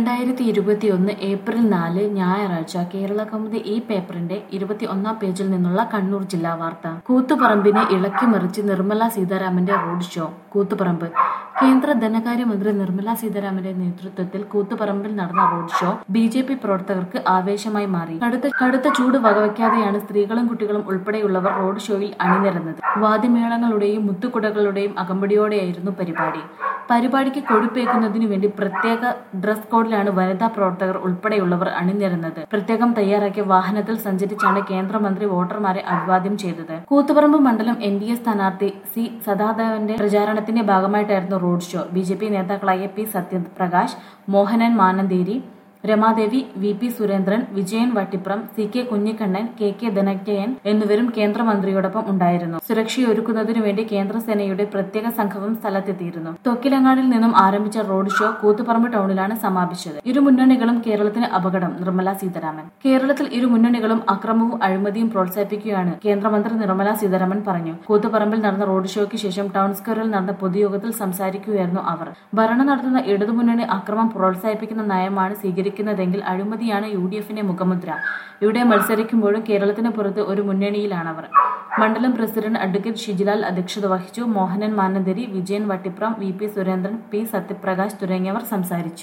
രണ്ടായിരത്തി ഇരുപത്തിയൊന്ന് ഏപ്രിൽ നാല് ഞായറാഴ്ച കേരള കൗമുദി ഈ പേപ്പറിന്റെ ഇരുപത്തി ഒന്നാം പേജിൽ നിന്നുള്ള കണ്ണൂർ ജില്ലാ വാർത്ത കൂത്തുപറമ്പിനെ ഇളക്കിമറിച്ച് നിർമ്മല സീതാരാമന്റെ റോഡ് ഷോ കൂത്തുപറമ്പ് കേന്ദ്ര ധനകാര്യമന്ത്രി നിർമ്മല സീതാരാമന്റെ നേതൃത്വത്തിൽ കൂത്തുപറമ്പിൽ നടന്ന road show B J P പ്രവർത്തകർക്ക് ആവേശമായി മാറി കടുത്ത കടുത്ത ചൂട് വകവയ്ക്കാതെയാണ് സ്ത്രീകളും കുട്ടികളും ഉൾപ്പെടെയുള്ളവർ റോഡ് ഷോയിൽ അണിനിരന്നത് വാദ്യമേളങ്ങളുടെയും മുത്തുകുടകളുടെയും അകമ്പടിയോടെയായിരുന്നു പരിപാടി പരിപാടിക്ക് കൊഴുപ്പേക്കുന്നതിനു വേണ്ടി പ്രത്യേക ഡ്രസ് കോഡിലാണ് വനിതാ പ്രവർത്തകർ ഉൾപ്പെടെയുള്ളവർ അണിനിരന്നത് പ്രത്യേകം തയ്യാറാക്കിയ വാഹനത്തിൽ സഞ്ചരിച്ചാണ് കേന്ദ്രമന്ത്രി വോട്ടർമാരെ അഭിവാദ്യം ചെയ്തത് കൂത്തുപറമ്പ് മണ്ഡലം എൻ ഡി എ സ്ഥാനാർത്ഥി സി സദാദേവന്റെ പ്രചാരണത്തിന്റെ ഭാഗമായിട്ടായിരുന്നു road show B J P നേതാക്കളായ P Sathyaprakash Mohanan Manantheri Ramadevi V P Surendran Vijayan Vattipram C K Kunhikannan K K Dhananjayan എന്നിവരും കേന്ദ്രമന്ത്രിയോടൊപ്പം ഉണ്ടായിരുന്നു സുരക്ഷയൊരുക്കുന്നതിനു വേണ്ടി കേന്ദ്രസേനയുടെ പ്രത്യേക സംഘവും സ്ഥലത്തെത്തിയിരുന്നു തൊക്കിലങ്ങാടിൽ നിന്നും ആരംഭിച്ച റോഡ് ഷോ കൂത്തുപറമ്പ് ടൗണിലാണ് സമാപിച്ചത് ഇരു മുന്നണികളും കേരളത്തിന് അപകടം നിർമ്മല സീതാരാമൻ കേരളത്തിൽ ഇരു മുന്നണികളും അക്രമവും അഴിമതിയും പ്രോത്സാഹിപ്പിക്കുകയാണ് കേന്ദ്രമന്ത്രി നിർമ്മല സീതാരാമൻ പറഞ്ഞു കൂത്തുപറമ്പിൽ നടന്ന റോഡ് ഷോയ്ക്ക് ശേഷം ടൗൺ സ്ക്വയറിൽ നടന്ന പൊതുയോഗത്തിൽ സംസാരിക്കുകയായിരുന്നു അവർ ഭരണം നടത്തുന്ന ഇടതുമുന്നണി അക്രമം പ്രോത്സാഹിപ്പിക്കുന്ന നയമാണ് സ്വീകരിക്കുന്നതെങ്കിൽ അഴിമതിയാണ് യു ഡി എഫിന്റെ മുഖമുദ്ര ഇവിടെ മത്സരിക്കുമ്പോഴും കേരളത്തിന് പുറത്ത് ഒരു മുന്നണിയിലാണവർ മണ്ഡലം പ്രസിഡന്റ് അഡ്വക്കേറ്റ് ഷിജിലാൽ അധ്യക്ഷത വഹിച്ചു Mohanan Manantheri Vijayan Vattipram V P Surendran P Sathyaprakash തുടങ്ങിയവർ സംസാരിച്ചു